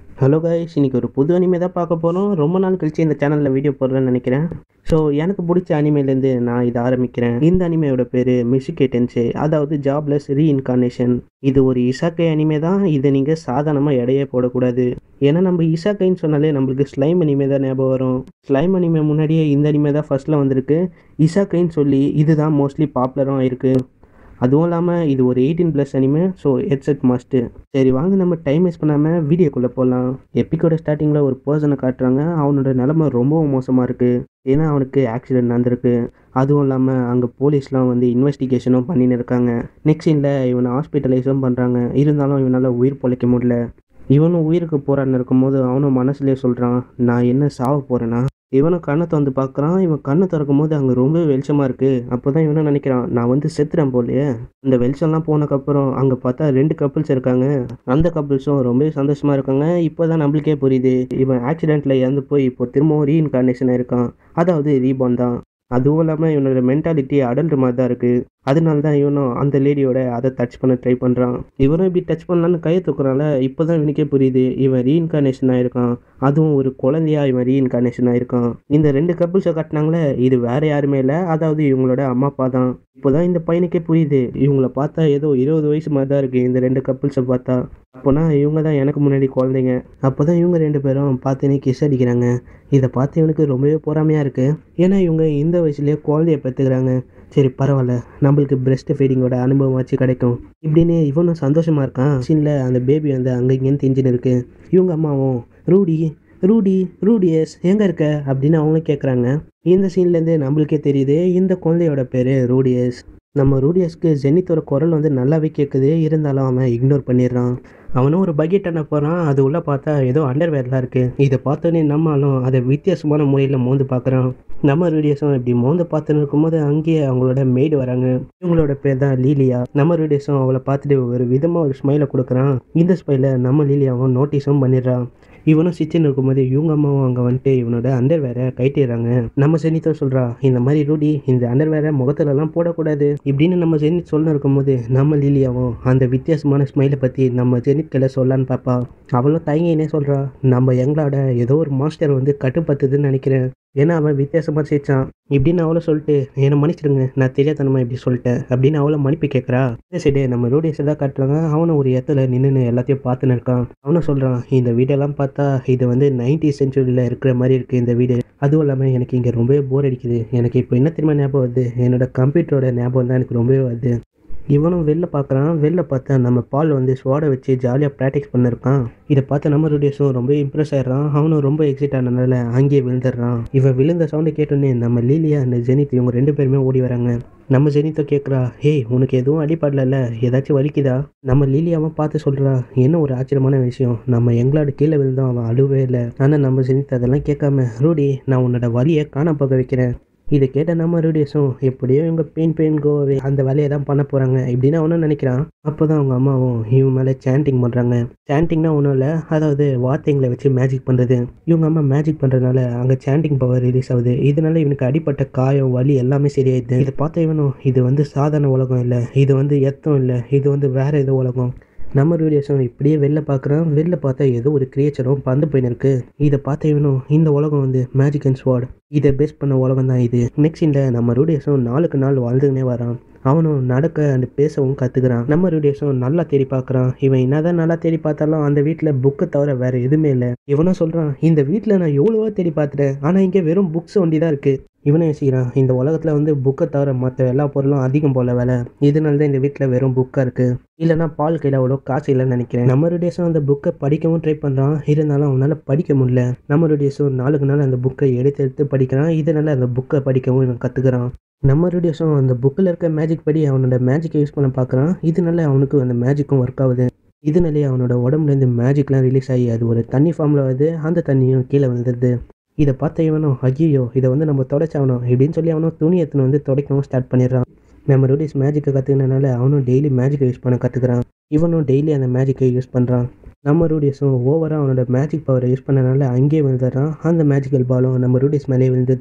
hello guys இன்னைக்கு ஒரு புது அனிமே தான் பார்க்க போகிறோம் ரொம்ப நாள் கழிச்சு இந்த சேனலில் வீடியோ போடுறேன்னு நினைக்கிறேன் ஸோ எனக்கு பிடிச்ச அனிமேலேருந்து நான் இதை ஆரம்பிக்கிறேன் இந்த அனிமையோட பேர் மிஷிகே டென்சே அதாவது ஜாப்லெஸ் ரீஇன்கார்னேஷன் இது ஒரு இசாக்கை அனிமே தான் இதை நீங்கள் சாதாரணமாக எடையே போடக்கூடாது ஏன்னா நம்ம இசாக்கைன்னு சொன்னாலே நம்மளுக்கு ஸ்லைம் அனிமே தான் ஞாபகம் வரும் ஸ்லைம் அனிமே முன்னாடியே இந்த அனிமே தான் ஃபர்ஸ்ட்டில் வந்திருக்கு இசாக்கைன்னு சொல்லி இதுதான் மோஸ்ட்லி பாப்புலரும் இருக்குது அதுவும் இல்லாமல் இது ஒரு eighteen plus anime so headset must சரி வாங்க நம்ம டைம் வேஸ்ட் பண்ணாமல் வீடியோக்குள்ளே போகலாம் எப்பிக்கோட ஸ்டார்டிங்கில் ஒரு பர்சனை காட்டுறாங்க அவனோட நிலமை ரொம்பவும் மோசமாக இருக்குது ஏன்னா அவனுக்கு ஆக்சிடென்ட் நடந்திருக்கு அதுவும் இல்லாமல் அங்கே போலீஸ்லாம் வந்து இன்வெஸ்டிகேஷனும் பண்ணின்னு இருக்காங்க நெக்ஸ்ட் சீனில் இவனை ஹாஸ்பிட்டலைஸும் பண்ணுறாங்க இருந்தாலும் இவனால் உயிர் பொழைக்க முடியல இவனும் உயிருக்கு போராடின்னு இருக்கும்போது அவனும் மனசுலேயே சொல்கிறான் நான் என்ன சாவ போகிறேன்னா இவனும் கண்ணை திறந்து பார்க்குறான் இவன் கண்ணை திறக்கும் போது அங்கே ரொம்ப வெளிச்சமாக இருக்குது அப்போ தான் இவனும் நினைக்கிறான் நான் வந்து செத்துறேன் போலயே இந்த வெளிச்சம்லாம் போனதுக்கப்புறம் அங்கே பார்த்தா ரெண்டு கப்புள்ஸ் இருக்காங்க அந்த கப்புள்ஸும் ரொம்ப சந்தோஷமாக இருக்காங்க இப்போ தான் நம்மளுக்கே புரியுது இவன் ஆக்சிடெண்ட்டில் இறந்து போய் இப்போ திரும்பவும் ரீஇன்கார்னேஷன் இருக்கான் அதாவது ரீபான் தான் அதுவும் இல்லாமல் இவனோட மென்டாலிட்டி அடல்ட் மாதிரி தான் இருக்குது அதனால தான் இவனும் அந்த லேடியோட அதை டச் பண்ண ட்ரை பண்ணுறான் இவனும் இப்படி டச் பண்ணலான்னு கையை தூக்குறான்ல இப்போ தான் இவனுக்கே புரியுது இவன் ரீஇன்கார்னேஷன் ஆயிருக்கான் அதுவும் ஒரு குழந்தையா இவன் ரீஇன்கார்னேஷன் ஆயிருக்கான் இந்த ரெண்டு கப்புள்ஸை காட்டினாங்களே இது வேற யாருமே இல்லை அதாவது இவங்களோட அம்மா அப்பா தான் இப்போதான் இந்த பையனுக்கே புரியுது இவங்கள பார்த்தா ஏதோ இருபது வயசு மாதிரி தான் இருக்குது இந்த ரெண்டு கப்புள்ஸை பார்த்தா அப்போனா இவங்க தான் எனக்கு முன்னாடி குழந்தைங்க அப்போ தான் இவங்க ரெண்டு பேரும் பார்த்துனே கிஸ் அடிக்கிறாங்க இதை பார்த்து இவனுக்கு ரொம்பவே பொறாமையாக இருக்குது ஏன்னா இவங்க இந்த வயசுலேயே குழந்தைய பெற்றுக்கிறாங்க சரி பரவாயில்ல நம்மளுக்கு பிரெஸ்ட் ஃபீடிங்கோட அனுபவம் வச்சு கிடைக்கும் இப்படின்னு இவனும் சந்தோஷமாக இருக்கான் சீனில் அந்த பேபி வந்து அங்கே இங்கேன்னு தெரிஞ்சுன்னு இருக்கு இவங்க அம்மாவும் ரூடி ரூடி ரூடியஸ் எங்கே இருக்க அப்படின்னு அவங்களும் கேட்குறாங்க இந்த சீன்லேருந்து நம்மளுக்கே தெரியுது இந்த குழந்தையோட பேர் ரூடியஸ் நம்ம ரூடியஸ்க்கு ஜெனித்தோட குரல் வந்து நல்லாவே கேட்குது இருந்தாலும் அவன் இக்னோர் பண்ணிடுறான் அவனும் ஒரு பக்கெட் அண்ண போகிறான் அது உள்ளே பார்த்தா ஏதோ அண்டர்வேர்லாம் இருக்குது இதை பார்த்தோன்னே நம்மளும் அதை வித்தியாசமான முறையில் மோந்து பார்க்குறான் நம்ம ரேடியஸும் இப்படி மோந்து பார்த்துன்னு இருக்கும்போது அங்கேயே அவங்களோட மெய்டு வராங்க இவங்களோட பேர் தான் லீலியா நம்ம ரேடியஸும் அவளை பார்த்துட்டு ஒரு விதமாக ஒரு ஸ்மைலை கொடுக்குறான் இந்த ஸ்மைலை நம்ம லீலியாவும் நோட்டீஸும் பண்ணிடுறான் இவனும் சிச்சின்னு இருக்கும்போது இவங்க அம்மாவும் அங்கே வந்துட்டு இவனோட அண்டர் வேற கைட்டிடுறாங்க நம்ம செனித்தோ சொல்கிறா இந்த மாதிரி ரூடி இந்த அண்டர் வேற முகத்துலலாம் போடக்கூடாது இப்படின்னு நம்ம ஜெனித் சொல்லணும் இருக்கும்போது நம்ம லீலியாவும் அந்த வித்தியாசமான ஸ்மைலை பற்றி நம்ம ஜெனித்களை சொல்லலான்னு பார்ப்பா அவளும் தயங்கினே சொல்கிறா நம்ம எங்களோட ஏதோ ஒரு மாஸ்டர் வந்து கட்டுப்பத்துதுன்னு நினைக்கிறேன் ஏன்னா அவன் வித்தியாசமாக சிரிச்சான் இப்படின்னு அவளை சொல்லிட்டு என்னை மன்னிச்சிடுங்க நான் தெரியாதனமா இப்படி சொல்லிட்டேன் அப்படின்னு அவளை மன்னிப்பு கேட்குறா இந்த சைடு நம்ம ரூடியஸை தான் காட்டுறாங்க அவனும் ஒரு இடத்துல நின்று எல்லாத்தையும் பார்த்துன்னு இருக்கான் அவனும் சொல்கிறான் இந்த வீடெல்லாம் பார்த்தா இது வந்து நைன்டி சென்ச்சுரியில் இருக்கிற மாதிரி இருக்குது இந்த வீடு அதுவும் இல்லாமல் எனக்கு இங்கே ரொம்பவே போர் அடிக்குது எனக்கு இப்போ என்ன திரும்ப ஞாபகம் வருது என்னோட கம்ப்யூட்டரோட ஞாபகம் தான் எனக்கு ரொம்பவே வருது இவனும் வெளில பார்க்குறான் வெளில பார்த்தா நம்ம பால் வந்து ஸ்வாடை வச்சு ஜாலியாக ப்ராக்டிஸ் பண்ணிருக்கான் இதை பார்த்து நம்ம ரூடியஸும் ரொம்ப இம்ப்ரெஸ் ஆயிடுறான் அவனும் ரொம்ப எக்ஸைட் ஆனதுனால அங்கேயே விழுந்துடுறான் இவன் விழுந்த சவுண்டை கேட்டோன்னே நம்ம லீலியா அந்த ஜெனித் இவங்க ரெண்டு பேருமே ஓடி வராங்க நம்ம ஜெனித்தை கேட்குறா ஹேய் உனக்கு எதுவும் அடிப்படல ஏதாச்சும் வலிக்குதா நம்ம லீலியாவை பார்த்து சொல்கிறா என்ன ஒரு ஆச்சரியமான விஷயம் நம்ம எங்களோட கீழே விழுந்தோம் அவன் அழுவே இல்லை ஆனால் நம்ம ஜெனித் அதெல்லாம் கேட்காம ரூடி நான் உன்னோட வலியை காண போக வைக்கிறேன் இதை கேட்ட நம்ம ரூடியஸும் எப்படியோ இவங்க பெயின் பெயின் கோவே அந்த வேலையை தான் பண்ண போகிறாங்க இப்படின்னு அவனும் நினைக்கிறான் அப்போ தான் அவங்க அம்மாவும் இவன் மேலே சாண்டிங் பண்ணுறாங்க சாண்டிங்னா ஒன்றும் இல்லை அதாவது வார்த்தைங்களை வச்சு மேஜிக் பண்ணுறது இவங்க அம்மா மேஜிக் பண்ணுறதுனால அங்கே சாண்டிங் பவர் ரிலீஸ் ஆகுது இதனால இவனுக்கு அடிப்பட்ட காயம் வலி எல்லாமே சரியாயிடுது இதை பார்த்த இவனும் இது வந்து சாதாரண உலகம் இல்லை இது வந்து எத்தம் இல்லை இது வந்து வேற ஏதோ உலகம் நம்ம ரேடியேஷன் இப்படியே வெளில பார்க்குறான் வெளில பார்த்தா ஏதோ ஒரு கிரியேச்சரும் பந்து போயின்னு இருக்கு இதை பார்த்த இவனும் இந்த உலகம் வந்து மேஜிக் அண்ட் ஸ்வாட் இதை பேஸ் பண்ண உலகம் தான் இது நெக்ஸ்ட் இந்த நம்ம ரூடியஸும் நாளுக்கு நாள் வாழ்ந்துக்கினே வரான் அவனும் நடக்க அண்ட் பேசவும் கற்றுக்கிறான் நம்ம ரூடியஸும் நல்லா தேடி பார்க்குறான் இவன் என்னதான் நல்லா தேடி பார்த்தாலும் அந்த வீட்டில் புக்கை தவிர வேற எதுவுமே இல்லை இவனும் சொல்கிறான் இந்த வீட்டில் நான் எவ்வளவோ தேடி பார்த்துட்டேன் ஆனால் இங்கே வெறும் புக்ஸ் ஒண்டி தான் இருக்குது இவனும் யோசிக்கிறான் இந்த உலகத்தில் வந்து புக்கை தவிர மற்ற எல்லா பொருளும் அதிகம் போல விலை இதனால தான் இந்த வீட்டில் வெறும் புக்காக இருக்குது இல்லைனா பால் கையில் அவ்வளோ காசு இல்லைன்னு நினைக்கிறேன் நம்ம ரேடியஸும் அந்த புக்கை படிக்கவும் ட்ரை பண்ணுறான் இருந்தாலும் அவனால் படிக்க முடியல நம்ம ரேடியஸும் நாளுக்கு நாள் அந்த புக்கை எடுத்து எடுத்து படிக்கிறான் இதனால அந்த புக்கை படிக்கவும் இவன் கற்றுக்கிறான் நம்ம ரேடியோஸும் அந்த புக்கில் இருக்க மேஜிக் படி அவனோட மேஜிக்கை யூஸ் பண்ண பார்க்குறான் இதனால அவனுக்கு அந்த மேஜிக்கும் ஒர்க் ஆகுது இதனாலே அவனோட உடம்புலேருந்து மேஜிக்லாம் ரிலீஸ் ஆகி அது ஒரு தண்ணி ஃபார்மில் வருது அந்த தண்ணியும் கீழே வந்துடுது இதை பார்த்த இவனும் ஐயோ இதை வந்து நம்ம தொடச்சாகணும் இப்படின்னு சொல்லி அவனும் துணி எடுத்துன்னு வந்து துடைக்கவும் ஸ்டார்ட் பண்ணிடுறான் நம்ம ரூடிஸ் மேஜிக்கை கற்றுக்கினால அவனும் டெய்லி மேஜிக்கை யூஸ் பண்ண கற்றுக்குறான் இவனும் டெய்லி அந்த மேஜிக்கை யூஸ் பண்ணுறான் நம்ம ரூடியஸும் ஓவராக அவனோட மேஜிக் பவரை யூஸ் பண்ணனால அங்கேயே விழுந்துடுறான் அந்த மேஜிக்கல் பாலும் நம்ம ரூடிஸ் மேலேயே விழுந்தது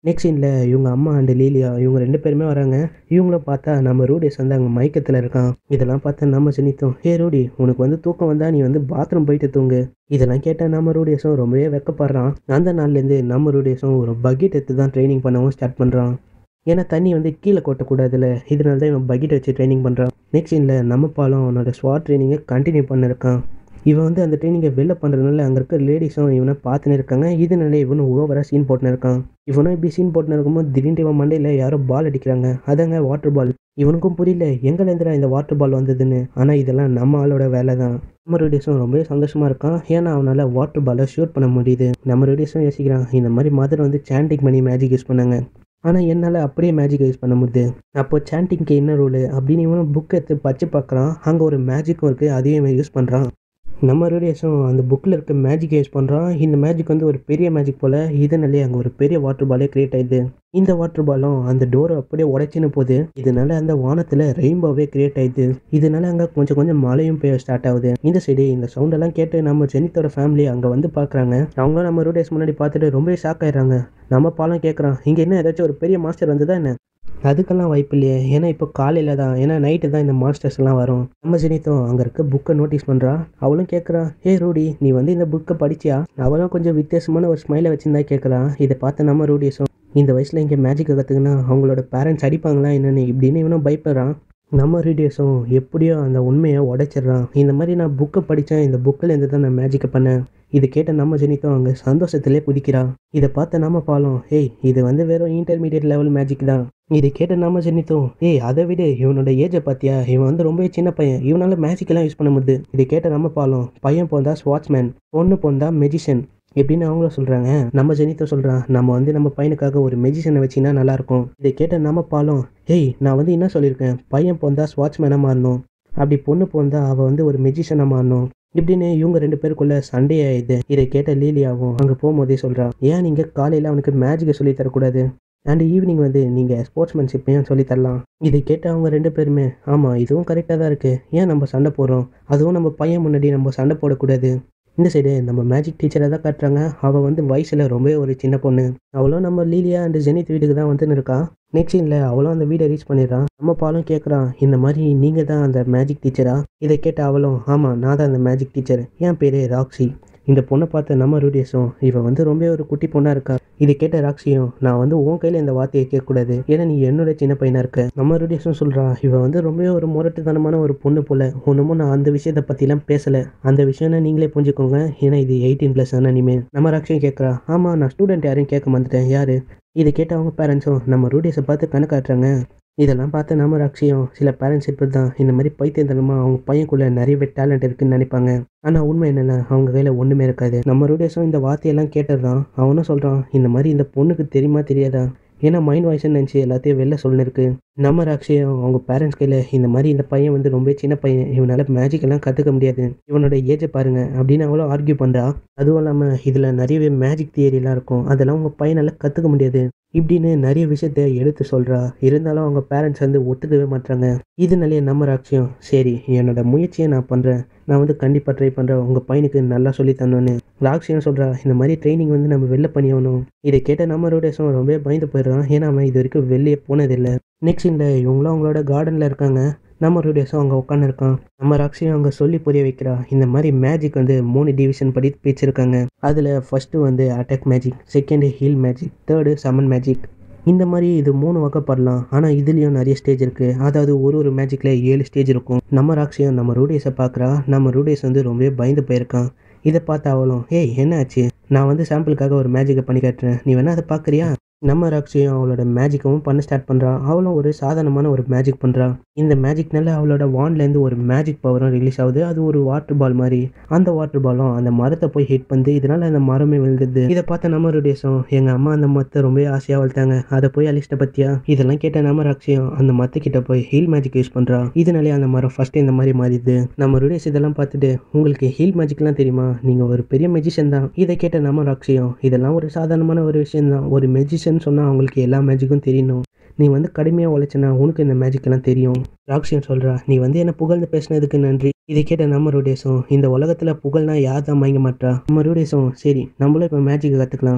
நெக்ஸ்ட் சீனில் இவங்க அம்மா அண்ட் லீலியா இவங்க ரெண்டு பேருமே வராங்க இவங்கள பார்த்தா நம்ம ரூடிஸ் வந்து அங்கே மயக்கத்தில் இருக்கான் இதெல்லாம் பார்த்தா நம்ம சினித்தோம் ஹே ரூடி உனக்கு வந்து தூக்கம் வந்தா நீ வந்து பாத்ரூம் போயிட்டு தூங்கு இதெல்லாம் கேட்டால் நம்ம ரூடியஸும் ரொம்பவே வெக்கப்படுறான் அந்த நாள்லேருந்து நம்ம ரூடியஸும் ஒரு பக்கெட் எடுத்து தான் ட்ரைனிங் பண்ணவும் ஸ்டார்ட் பண்ணுறான் ஏன்னா தண்ணி வந்து கீழே கொட்டக்கூடாதுல்ல இதனால தான் இவன் பக்கெட் வச்சு ட்ரைனிங் பண்ணுறான் நெக்ஸ்ட் சீனில் நம்ம பாலம் அவனோட ஸ்வாட் ட்ரைனிங்கை கண்டினியூ பண்ணிருக்கான் இவன் வந்து அந்த ட்ரைனிங்கை வெளில பண்ணுறதுனால அங்கே இருக்க லேடிஸும் இவனை பார்த்துன்னு இருக்காங்க இதனால இவனும் ஓவராக சீன் போட்டுன்னு இருக்கான் இவனும் இப்படி சீன் போட்டுன்னு இருக்கும்போது திடீர்னு இவன் மண்டையில் யாரோ பால் அடிக்கிறாங்க அதாங்க வாட்டர் பால் இவனுக்கும் புரியல எங்கேருந்துடா இந்த வாட்டர் பால் வந்ததுன்னு ஆனால் இதெல்லாம் நம்ம ஆளோட வேலை தான் நம்ம ரேடியஸும் ரொம்பவே சந்தோஷமாக இருக்கான் ஏன்னா அவனால் வாட்டர் பாலை ஷூட் பண்ண முடியுது நம்ம ரேடியஸும் யோசிக்கிறான் இந்த மாதிரி மதர் வந்து சாண்டிங் பண்ணி மேஜிக் யூஸ் பண்ணாங்க ஆனால் என்னால் அப்படியே மேஜிக் யூஸ் பண்ண முடியுது அப்போ சாண்டிங்க்கு என்ன ரூலு அப்படின்னு இவனும் புக் எடுத்து பச்சு பார்க்குறான் அங்கே ஒரு மேஜிக்கும் இருக்குது அதையும் இவன் யூஸ் பண்ணுறான் நம்ம ரேடியஸும் அந்த புக்கில் இருக்க மேஜிக் யூஸ் பண்ணுறான் இந்த மேஜிக் வந்து ஒரு பெரிய மேஜிக் போல் இதனாலே அங்கே ஒரு பெரிய வாட்டர் பாலே கிரியேட் ஆயிடுது இந்த வாட்டர் பாலும் அந்த டோரை அப்படியே உடைச்சின்னு போகுது இதனால அந்த வானத்தில் ரெயின்போவே கிரியேட் ஆயிடுது இதனால அங்கே கொஞ்சம் கொஞ்சம் மழையும் பெய்ய ஸ்டார்ட் ஆகுது இந்த சைடு இந்த சவுண்டெல்லாம் கேட்டு நம்ம ஜெனித்தோட ஃபேமிலி அங்கே வந்து பார்க்குறாங்க அவங்களும் நம்ம ரூடேஸ் முன்னாடி பார்த்துட்டு ரொம்பவே ஷாக் ஆயிடுறாங்க நம்ம பாலம் கேட்குறான் இங்கே என்ன ஏதாச்சும் ஒரு பெரிய மாஸ்டர் வந்ததா என்ன அதுக்கெல்லாம் வாய்ப்பு இல்லையே ஏன்னா இப்போ காலையில் தான் ஏன்னா நைட்டு தான் இந்த மாஸ்டர்ஸ் எல்லாம் வரும் நம்ம ஜெனித்தும் அங்கே இருக்க புக்கை நோட்டீஸ் பண்ணுறா அவளும் கேட்குறா ஹே ரூடி நீ வந்து இந்த புக்கை படிச்சியா அவளும் கொஞ்சம் வித்தியாசமான ஒரு ஸ்மைலை வச்சிருந்தா கேட்குறா இதை பார்த்து நம்ம ரூடிஸும் இந்த வயசில் இங்கே மேஜிக்கை கற்றுக்குன்னா அவங்களோட பேரண்ட்ஸ் அடிப்பாங்களா என்னன்னு இப்படின்னு இவனும் பயப்படுறான் நம்ம ரீடியஸும் எப்படியோ அந்த உண்மையை உடைச்சிடுறான் இந்த மாதிரி நான் புக்கை படித்தேன் இந்த புக்கில் இருந்து தான் நான் மேஜிக்கை பண்ணேன் இது கேட்ட நம்ம ஜெனித்தும் அங்கே சந்தோஷத்திலே குதிக்கிறான் இதை பார்த்த நம்ம பாலம் ஏய் இது வந்து வெறும் இன்டர்மீடியட் லெவல் மேஜிக் தான் இதை கேட்ட நம்ம ஜெனித்தும் ஏய் அதை விட இவனோட ஏஜை பார்த்தியா இவன் வந்து ரொம்பவே சின்ன பையன் இவனால மேஜிக்கெல்லாம் யூஸ் பண்ண முடியுது இதை கேட்ட நம்ம பாலம் பையன் போந்தா ஸ்வாட்ச்மேன் பொண்ணு போந்தா மெஜிஷியன் எப்படின்னு அவங்களும் சொல்கிறாங்க நம்ம ஜெனித்த சொல்கிறான் நம்ம வந்து நம்ம பையனுக்காக ஒரு மெஜிஷியனை வச்சினா நல்லாயிருக்கும் இதை கேட்ட நம்ம பாலம் ஏய் நான் வந்து என்ன சொல்லியிருக்கேன் பையன் போந்தா ஸ்வாட்ச்மேனாக மாறணும் அப்படி பொண்ணு போந்தா அவள் வந்து ஒரு மெஜிஷியனாக மாறணும் இப்படின்னு இவங்க ரெண்டு பேருக்குள்ள சண்டே ஆயிடுது இதை கேட்ட லீலியாவும் அங்கே போகும்போதே சொல்கிறா ஏன் நீங்கள் காலையில் அவனுக்கு மேஜிக்கை சொல்லி தரக்கூடாது அண்ட் ஈவினிங் வந்து நீங்கள் ஸ்போர்ட்ஸ்மேன்ஷிப்பையும் சொல்லி தரலாம் இதை கேட்ட அவங்க ரெண்டு பேருமே ஆமாம் இதுவும் கரெக்டாக தான் இருக்குது ஏன் நம்ம சண்டை போடுறோம் அதுவும் நம்ம பையன் முன்னாடி நம்ம சண்டை போடக்கூடாது இந்த சைடு நம்ம மேஜிக் டீச்சரை தான் காட்டுறாங்க அவள் வந்து வயசில் ரொம்பவே ஒரு சின்ன பொண்ணு அவளும் நம்ம லீலியா அண்ட் ஜெனித் வீட்டுக்கு தான் வந்துன்னு இருக்கா நெக்ஸ்ட் சீனில் அவளும் அந்த வீடை ரீச் பண்ணிடுறான் நம்ம பாலும் கேட்குறான் இந்த மாதிரி நீங்கள் தான் அந்த மேஜிக் டீச்சரா இதை கேட்ட அவளும் ஆமாம் நான் தான் அந்த மேஜிக் டீச்சர் என் பேர் ராக்ஸி இந்த பொண்ணை பார்த்த நம்ம ரூடியஸும் இவன் வந்து ரொம்ப ஒரு குட்டி பொண்ணாக இருக்கா இதை கேட்ட ராக்ஸியும் நான் வந்து உன் கையில் இந்த வார்த்தையை கேட்கக்கூடாது ஏன்னா நீ என்னோட சின்ன பையனாக இருக்க நம்ம ரூடியஸும் சொல்கிறான் இவன் வந்து ரொம்பவே ஒரு முரட்டுத்தனமான ஒரு பொண்ணு போல ஒன்றுமும் நான் அந்த விஷயத்தை பற்றிலாம் பேசலை அந்த விஷயம்னா நீங்களே புரிஞ்சுக்கோங்க ஏன்னா இது எயிட்டீன் ப்ளஸ் தானே இனிமேல் நம்ம ராக்ஷியும் கேட்குறா ஆமாம் நான் ஸ்டூடெண்ட் யாரையும் கேட்க வந்துட்டேன் யார் இதை கேட்ட அவங்க பேரண்ட்ஸும் நம்ம ரூடியஸை பார்த்து கணக்காட்டுறாங்க இதெல்லாம் பார்த்து நம்ம ராக்ஷியும் சில பேரண்ட்ஸ் இப்படி தான் இந்த மாதிரி பைத்தியந்தனமாக அவங்க பையனுக்குள்ளே நிறையவே டேலண்ட் இருக்குன்னு நினைப்பாங்க ஆனால் உண்மை என்னென்னா அவங்க கையில் ஒன்றுமே இருக்காது நம்ம ரூடியஸும் இந்த வார்த்தையெல்லாம் கேட்டுடுறான் அவனும் சொல்கிறான் இந்த மாதிரி இந்த பொண்ணுக்கு தெரியுமா தெரியாதா ஏன்னா மைண்ட் வாய்ஸ்ன்னு நினச்சி எல்லாத்தையும் வெளில சொல்லிருக்கு நம்ம ராக்ஷியும் அவங்க பேரண்ட்ஸ் கையில் இந்த மாதிரி இந்த பையன் வந்து ரொம்ப சின்ன பையன் இவனால் மேஜிக் எல்லாம் கற்றுக்க முடியாது இவனோட ஏஜை பாருங்க அப்படின்னு அவளும் ஆர்கியூ பண்ணுறா அதுவும் இல்லாமல் இதில் நிறையவே மேஜிக் தியரிலாம் இருக்கும் அதெல்லாம் உங்கள் பையனால் கற்றுக்க முடியாது இப்படின்னு நிறைய விஷயத்த எடுத்து சொல்கிறா இருந்தாலும் அவங்க பேரண்ட்ஸ் வந்து ஒத்துக்கவே மாட்டாங்க இதனாலேயே நம்ம ராட்சியம் சரி என்னோட முயற்சியை நான் பண்ணுறேன் நான் வந்து கண்டிப்பாக ட்ரை பண்ணுறேன் உங்கள் பையனுக்கு நல்லா சொல்லி தந்தோன்னு ராக்ஷியம் சொல்கிறா இந்த மாதிரி ட்ரைனிங் வந்து நம்ம வெளில பண்ணியாகணும் இதை கேட்ட நம்ம ரோடேஸும் ரொம்ப பயந்து போயிடுறான் ஏன்னா அவன் இது வரைக்கும் வெளியே போனதில்லை நெக்ஸ்ட் இல்லை இவங்களும் அவங்களோட கார்டனில் இருக்காங்க நம்ம ரூடியஸும் அங்கே உட்காந்துருக்கான் நம்ம ராக்ஷியும் அங்கே சொல்லி புரிய வைக்கிறா இந்த மாதிரி மேஜிக் வந்து மூணு டிவிஷன் படி பிரிச்சிருக்காங்க அதில் ஃபஸ்ட்டு வந்து attack magic second heal magic third summon magic இந்த மாதிரி இது மூணு வகைப்படலாம் ஆனால் இதுலேயும் நிறைய ஸ்டேஜ் இருக்குது அதாவது ஒரு ஒரு மேஜிக்கில் ஏழு ஸ்டேஜ் இருக்கும் நம்ம ராக்ஷியும் நம்ம ரூடேஸை பார்க்குறா நம்ம ரூடேஸ் வந்து ரொம்பவே பயந்து போயிருக்கான் இதை பார்த்து அவளும் ஏய் என்ன ஆச்சு நான் வந்து சாம்பிளுக்காக ஒரு மேஜிக்கை பண்ணி காட்டுறேன் நீ வேணா அதை பார்க்குறியா நம்ம ராக்ஷியும் அவளோட மேஜிக்கவும் பண்ண ஸ்டார்ட் பண்ணுறா அவளும் ஒரு சாதாரணமான ஒரு மேஜிக் பண்ணுறா இந்த மேஜிக்னால அவளோட வான்லேருந்து ஒரு மேஜிக் பவரும் ரிலீஸ் ஆகுது அது ஒரு வாட்டர் பால் மாதிரி அந்த வாட்டர் பாலும் அந்த மரத்தை போய் ஹிட் பண்ணுது இதனால அந்த மரமே விழுந்துது இதை பார்த்த நம்ம ரூடேஸும் எங்கள் அம்மா அந்த மரத்தை ரொம்ப ஆசையாக வளர்த்தாங்க அதை போய் அலிஸ்ட பத்தியா இதெல்லாம் கேட்ட நம்ம ராக்ஷியும் அந்த மரத்துக்கிட்ட போய் ஹீல் மேஜிக் யூஸ் பண்ணுறா இதனாலே அந்த மரம் ஃபர்ஸ்ட் இந்த மாதிரி மாறிடுது நம்ம ரூடேஸ் இதெல்லாம் பார்த்துட்டு உங்களுக்கு ஹீல் மேஜிக்லாம் தெரியுமா நீங்கள் ஒரு பெரிய மெஜிஷியன் தான் இதை கேட்ட நம்ம ராக்ஷியும் இதெல்லாம் ஒரு சாதாரணமான ஒரு விஷயம் தான் ஒரு மெஜிஷியன் சொன்னால் அவங்களுக்கு எல்லா மேஜிக்கும் தெரியணும் நீ வந்து கடுமையாக உழைச்சனா உனக்கு இந்த மேஜிக் எல்லாம் தெரியும் ராக்ஷியன் சொல்கிறா நீ வந்து என்ன புகழ்ந்து பேசினதுக்கு நன்றி இதை கேட்ட நம்ம ரூடேஸும் இந்த உலகத்தில் புகழ்னா யார் தான் மயங்க மாட்டா நம்ம ரூடேஸும் சரி நம்மளும் இப்போ மேஜிக்கை கற்றுக்கலாம்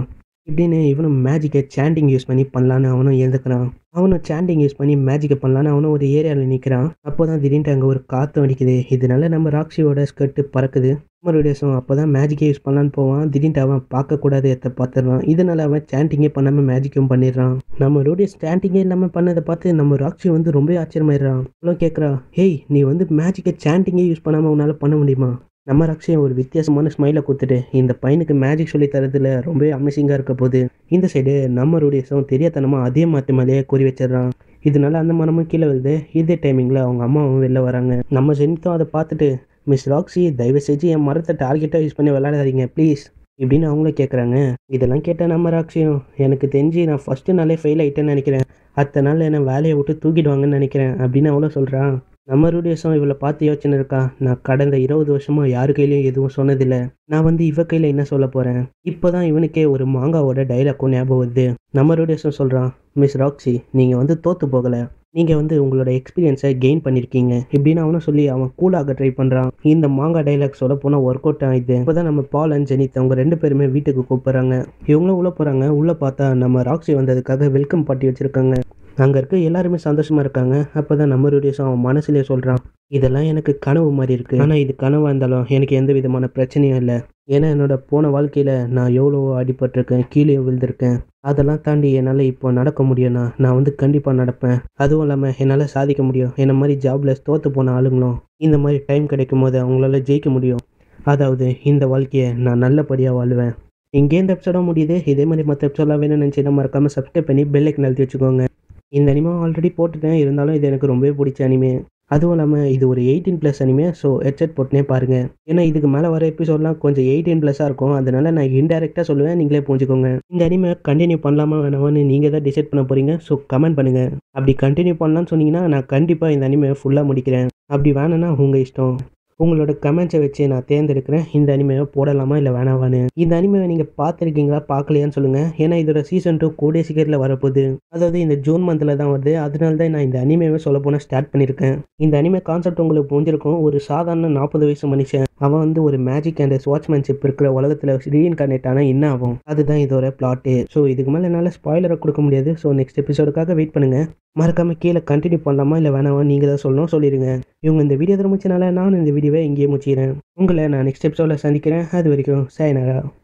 இப்படின்னு இவனும் மேஜிக்கை சாண்டிங் யூஸ் பண்ணி பண்ணலான்னு அவனும் எழுந்துக்கிறான் அவனும் சாண்டிங் யூஸ் பண்ணி மேஜிக்கை பண்ணலான்னு அவனும் ஒரு ஏரியாவில் நிற்கிறான் அப்போ தான் திடீர்னு அங்கே ஒரு காற்று அடிக்குது இதனால நம்ம ராக்ஷியோட ஸ்கர்ட்டு பறக்குது மறுபடியும் அப்போ தான் மேஜிக்கை யூஸ் பண்ணலான்னு போவான் திடீர்னு அவன் பார்க்கக்கூடாத இடத்த பார்த்துடுறான் இதனால அவன் சாண்டிங்கே பண்ணாமல் மேஜிக்கும் பண்ணிடுறான் நம்ம ரோடிய ஸ்டாண்டிங்கே இல்லாமல் பண்ணதை பார்த்து நம்ம ராக்ஷி வந்து ரொம்ப ஆச்சரியமாயிடுறான் அவ்வளோ கேட்குறா ஹேய் நீ வந்து மேஜிக்கை சாண்டிங்கே யூஸ் பண்ணாமல் உன்னால் பண்ண முடியுமா நம்ம ரக்ஷியை ஒரு வித்தியாசமான ஸ்மைலை கொடுத்துட்டு இந்த பையனுக்கு மேஜிக் சொல்லி தரதுல ரொம்பவே அமேசிங்காக இருக்க போகுது இந்த சைடு நம்ம ரூடியஸும் தெரியாதனமாக அதே மாற்று மேலேயே குறி வச்சிடுறான் இதனால அந்த மரமும் கீழே வருது இதே டைமிங்கில் அவங்க அம்மாவும் வெளில வராங்க நம்ம ஜெனித்தும் அதை பார்த்துட்டு மிஸ் ராக்ஸி தயவு செஞ்சு என் மரத்தை டார்கெட்டாக யூஸ் பண்ணி விளையாடாதீங்க ப்ளீஸ் இப்படின்னு அவங்களும் கேட்குறாங்க இதெல்லாம் கேட்ட நம்ம ராக்ஷியும் எனக்கு தெரிஞ்சு நான் ஃபஸ்ட்டு நாளே ஃபெயில் ஆகிட்டேன்னு நினைக்கிறேன் அடுத்த நாள் என்னை வேலையை விட்டு தூக்கிடுவாங்கன்னு நினைக்கிறேன் அப்படின்னு அவ்வளோ சொல்கிறான் நம்ம ரூடியஸும் இவளை பார்த்து யோசனை இருக்கா நான் கடந்த இருபது வருஷமாக யாரு கையிலையும் எதுவும் சொன்னதில்லை நான் வந்து இவ கையில் என்ன சொல்ல போகிறேன் இப்போ தான் இவனுக்கே ஒரு மாங்காவோட டைலாக்கும் ஞாபகம் வருது நம்ம ரூடியஸும் சொல்கிறான் மிஸ் ராக்ஸி நீங்கள் வந்து தோற்று போகலை நீங்கள் வந்து உங்களோட எக்ஸ்பீரியன்ஸை கெயின் பண்ணியிருக்கீங்க இப்படின்னு அவனும் சொல்லி அவன் கூலாக ட்ரை பண்ணுறான் இந்த மாங்காய் டைலாக் சொல்ல போனால் ஒர்க் அவுட் ஆகிது இப்போ தான் நம்ம பால் அண்ட் ஜெனித் அவங்க ரெண்டு பேருமே வீட்டுக்கு கூப்பிட்றாங்க இவங்களும் உள்ளே போகிறாங்க உள்ளே பார்த்தா நம்ம ராக்ஸி வந்ததுக்காக வெல்கம் பார்ட்டி வச்சுருக்காங்க அங்கே இருக்க எல்லாருமே சந்தோஷமாக இருக்காங்க அப்போ தான் நம்ம ரூடியஸும் அவன் மனசுலேயே சொல்கிறான் இதெல்லாம் எனக்கு கனவு மாதிரி இருக்குது ஆனால் இது கனவாக இருந்தாலும் எனக்கு எந்த விதமான பிரச்சனையும் இல்லை ஏன்னா என்னோட போன வாழ்க்கையில் நான் எவ்வளோ அடிபட்டிருக்கேன் கீழே விழுந்திருக்கேன் அதெல்லாம் தாண்டி என்னால் இப்போ நடக்க முடியும்னா நான் வந்து கண்டிப்பாக நடப்பேன் அதுவும் இல்லாமல் என்னால் சாதிக்க முடியும் என்ன மாதிரி ஜாப்ல தோற்று போன ஆளுங்களும் இந்த மாதிரி டைம் கிடைக்கும் போது அவங்களால ஜெயிக்க முடியும் அதாவது இந்த வாழ்க்கையை நான் நல்லபடியாக வாழ்வேன் இங்கே இந்த எபிசோட முடியுது இதே மாதிரி மற்ற எபிசோட்லாம் வேணும்னு நினச்சி மறக்காமல் சப்ஸ்கிரைப் பண்ணி பெல்லைக்கு நிறுத்தி வச்சுக்கோங்க இந்த அனிமே ஆல்ரெடி போட்டுட்டேன் இருந்தாலும் இது எனக்கு ரொம்பவே பிடிச்ச அனிமே அதுவும் இல்லாமல் இது ஒரு eighteen plus anime so headset போட்டுனே பாருங்கள் ஏன்னா இதுக்கு மேலே வர எபிசோட்லாம் கொஞ்சம் எயிட்டீன் ப்ளஸ்ஸாக இருக்கும் அதனால நான் இன்டெரக்டாக சொல்லுவேன் நீங்களே புரிஞ்சுக்கோங்க இந்த அனிமே கண்டினியூ பண்ணலாமா வேணாமான்னு நீங்கள் தான் டிசைட் பண்ண போகிறீங்க ஸோ கமெண்ட் பண்ணுங்கள் அப்படி கண்டினியூ பண்ணலான்னு சொன்னீங்கன்னா நான் கண்டிப்பாக இந்த அனிமே ஃபுல்லாக முடிக்கிறேன் அப்படி வேணும்னா உங்கள் இஷ்டம் உங்களோட கமெண்ட்ஸை வச்சு நான் தேர்ந்தெடுக்கிறேன் இந்த அனிமையை போடலாமா இல்லை வேணாவான்னு இந்த அனிமையை நீங்கள் பார்த்துருக்கீங்களா பார்க்கலையான்னு சொல்லுங்கள் ஏன்னா இதோட சீசன் டூ கூடிய சீக்கிரத்தில் வரப்போகுது அதாவது இந்த ஜூன் மந்தில் தான் வருது அதனால தான் நான் இந்த அனிமையை சொல்ல போனால் ஸ்டார்ட் பண்ணியிருக்கேன் இந்த அனிமே கான்செப்ட் உங்களுக்கு புரிஞ்சிருக்கும் ஒரு சாதாரண நாற்பது வயசு மனுஷன் அவன் வந்து ஒரு மேஜிக் அண்ட் வாட்ச்மேன்ஷிப் இருக்கிற உலகத்தில் ரீஇன்கார்னேட் ஆனால் என்ன ஆகும் அதுதான் இதோட பிளாட்டு ஸோ இதுக்கு மேலே என்னால் ஸ்பாய்லரை கொடுக்க முடியாது ஸோ நெக்ஸ்ட் எபிசோடுக்காக வெயிட் பண்ணுங்கள் மறக்காமல் கீழே கண்டினியூ பண்ணலாமா இல்லை வேணாமா நீங்கள் தான் சொல்லணும் சொல்லிடுங்க இவங்க இந்த வீடியோ முடிச்சனால நானும் இந்த வீடியோவை இங்கேயே முடிச்சிக்கிறேன் உங்களை நான் நெக்ஸ்ட் எபிசோடில் சந்திக்கிறேன் அது வரைக்கும் சாயனாரா